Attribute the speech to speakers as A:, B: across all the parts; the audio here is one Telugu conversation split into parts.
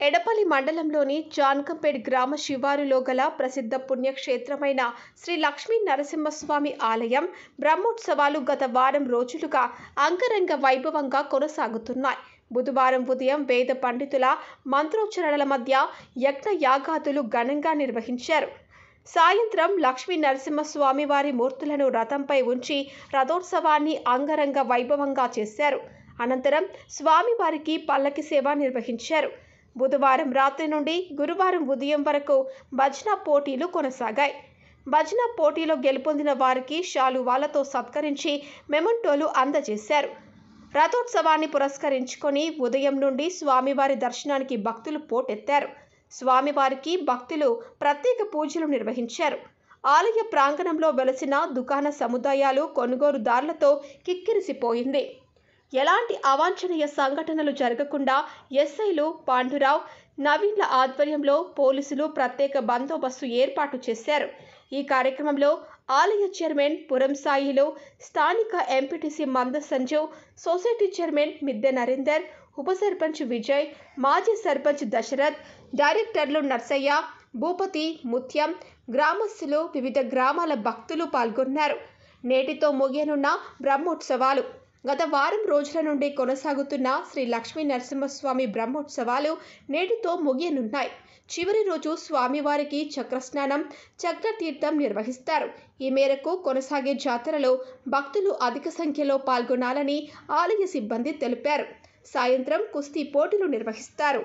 A: ఎడపల్లి మండలంలోని జాన్కంపేట్ గ్రామ శివారులో గల ప్రసిద్ధ పుణ్యక్షేత్రమైన శ్రీ లక్ష్మీ నరసింహస్వామి ఆలయం బ్రహ్మోత్సవాలు గత వారం రోజులుగా అంగరంగ వైభవంగా కొనసాగుతున్నాయి బుధవారం ఉదయం వేద పండితుల మంత్రోచ్చరణల మధ్య యజ్ఞ యాగాదులు ఘనంగా నిర్వహించారు సాయంత్రం లక్ష్మీ నరసింహస్వామి వారి మూర్తులను రథంపై ఉంచి రథోత్సవాన్ని అంగరంగ వైభవంగా చేశారు అనంతరం స్వామివారికి పల్లకి సేవ నిర్వహించారు బుధవారం రాత్రి నుండి గురువారం ఉదయం వరకు భజన పోటీలు కొనసాగాయి భజన పోటీలో గెలుపొందిన వారికి శాలువాలతో సత్కరించి మెమంటోలు అందజేశారు రథోత్సవాన్ని పురస్కరించుకొని ఉదయం నుండి స్వామివారి దర్శనానికి భక్తులు పోటెత్తారు స్వామివారికి భక్తులు ప్రత్యేక పూజలు నిర్వహించారు ఆలయ ప్రాంగణంలో వెలసిన దుకాణ సముదాయాలు కొనుగోలుదారులతో కిక్కిరిసిపోయింది ఎలాంటి అవాంఛనీయ సంఘటనలు జరగకుండా ఎస్ఐలు పాండురావు నవీన్ల ఆధ్వర్యంలో పోలీసులు ప్రత్యేక బందోబస్తు ఏర్పాటు చేశారు ఈ కార్యక్రమంలో ఆలయ చైర్మన్ పురం సాయిలు స్థానిక ఎంపీటీసీ మంద సంజీవ్ సొసైటీ చైర్మన్ మిద్దె నరేందర్ ఉప సర్పంచ్ విజయ్ మాజీ సర్పంచ్ దశరథ్ డైరెక్టర్లు నర్సయ్య భూపతి ముత్యం గ్రామస్తులు వివిధ గ్రామాల భక్తులు పాల్గొన్నారు నేటితో ముగియనున్న బ్రహ్మోత్సవాలు గత వారం రోజుల నుండి కొనసాగుతున్న శ్రీ లక్ష్మీ నరసింహస్వామి బ్రహ్మోత్సవాలు నేటితో ముగియనున్నాయి చివరి రోజు స్వామివారికి చక్రస్నానం చక్రతీర్థం నిర్వహిస్తారు ఈ మేరకు కొనసాగే జాతరలో భక్తులు అధిక సంఖ్యలో పాల్గొనాలని ఆలయ సిబ్బంది తెలిపారు సాయంత్రం కుస్తీ పోటీలు నిర్వహిస్తారు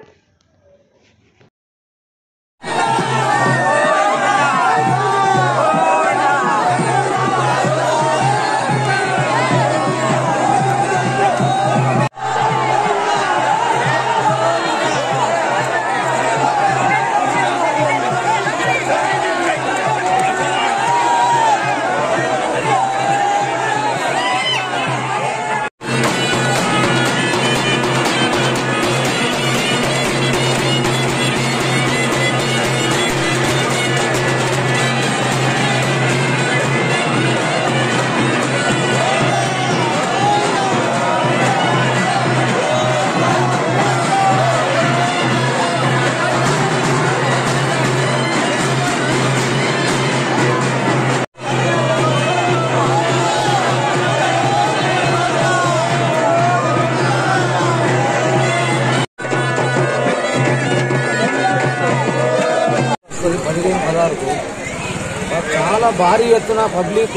B: పది పదిహేను పదహారుకు చాలా భారీ ఎత్తున పబ్లిక్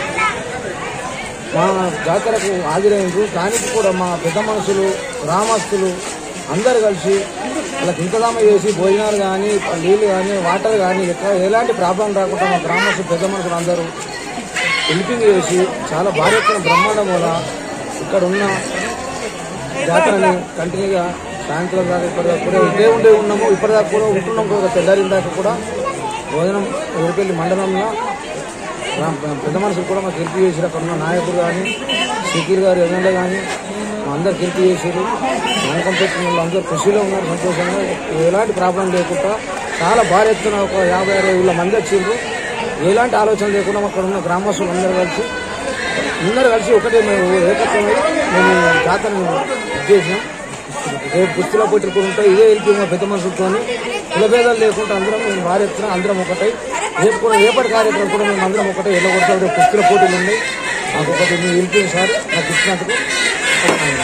B: మా జాతరకు హాజరైనరు దానికి కూడా మా పెద్ద మనుషులు గ్రామస్తులు అందరు కలిసి వాళ్ళకి ఇంతదామ చేసి భోజనాలు కానీ నీళ్లు కానీ వాటర్ కానీ ఎక్కడ ఎలాంటి ప్రాబ్లం రాకుండా మా గ్రామస్తులు పెద్ద మనుషులు అందరూ హెల్పింగ్ చేసి చాలా భారీ ఎత్తున బ్రహ్మాండం వల్ల ఇక్కడ ఉన్న జాతరని కంటిన్యూగా సాయంత్రం దాకా ఇప్పటిదాకా కూడా ఇదే ఉండే ఉన్నాము ఇప్పటిదాకా కూడా ఉంటున్నాం కూడా తెల్లారిన దాకా కూడా భోజనం ఊరికెళ్ళి మండలంలో గ్రామ- పెద్ద మనుషులు కూడా మాకు హెల్ప్ చేసారు అక్కడ ఉన్న నాయకులు కానీ షకీర్ గారు ఎమ్మెల్యే కానీ మా అందరు హెల్ప్ చేసారు నమ్మకం పెట్టిన వాళ్ళు అందరూ ఖుషిలో ఉన్నారు సంతోషంగా ఎలాంటి ప్రాబ్లం లేకుండా చాలా భారీ ఎత్తున ఒక యాభై అరవై వేల మంది వచ్చిండ్రు ఎలాంటి ఆలోచన లేకుండా అక్కడ ఉన్న గ్రామస్తులు అందరూ కలిసి అందరూ కలిసి ఒకటే మేము ఏకత్వమై మేము జాతరను ఇది చేసినాం రేపు గుర్తులో పోటీలు కూడా ఉంటాయి ఇదే వెళ్ళి మా పెద్ద మనుషులతో కులభేదాలు లేకుండా అందరం మేము భారీ ఎత్తున అందరం ఒకటై రేపు కూడా రేపటి కార్యక్రమం కూడా మేము అందరం ఒకటే వెళ్ళగొడతాం రేపు కుర్చీల పోటీలు ఉన్నాయి నాకు ఒకటి మీ వెళ్ళిపోయింది సార్ నాకు ఇచ్చినందుకు